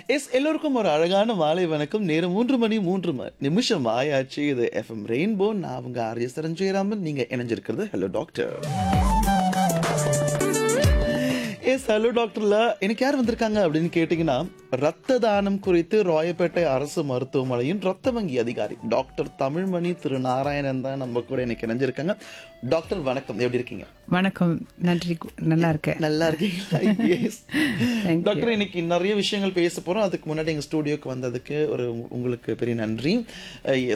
S எல்லோருக்கும் ஒரு அழகான மாலை வணக்கம் நேரம் மூன்று மணி மூன்று ம- நிமிஷம் ஆயாச்சு இது எஃப்எம் ரெயின்போ நான் அவங்க ஆர்ய சரஞ்சயராமன் நீங்க இணைஞ்சிருக்கிறது ஹலோ டாக்டர் எஸ் ஹலோ டாக்டர்ல எனக்கு யார் வந்திருக்காங்க அப்படின்னு கேட்டிங்கன்னா ரத்த தானம் குறித்து ராயப்பேட்டை அரசு மருத்துவமனையின் ரத்த வங்கி அதிகாரி டாக்டர் தமிழ்மணி திரு நாராயணன் தான் நம்ம கூட எனக்கு இணைஞ்சிருக்காங்க டாக்டர் வணக்கம் எப்படி இருக்கீங்க வணக்கம் நன்றி கு- நல்லா இருக்கேன் நல்லா இருக்கீங்களா எஸ் Thank you. டாக்டர் இன்னைக்கு நிறைய விஷயங்கள் பேச போறோம் அதுக்கு முன்னாடி எங்க ஸ்டூடியோக்கு வந்ததுக்கு ஒரு உங்க- உங்களுக்கு பெரிய நன்றி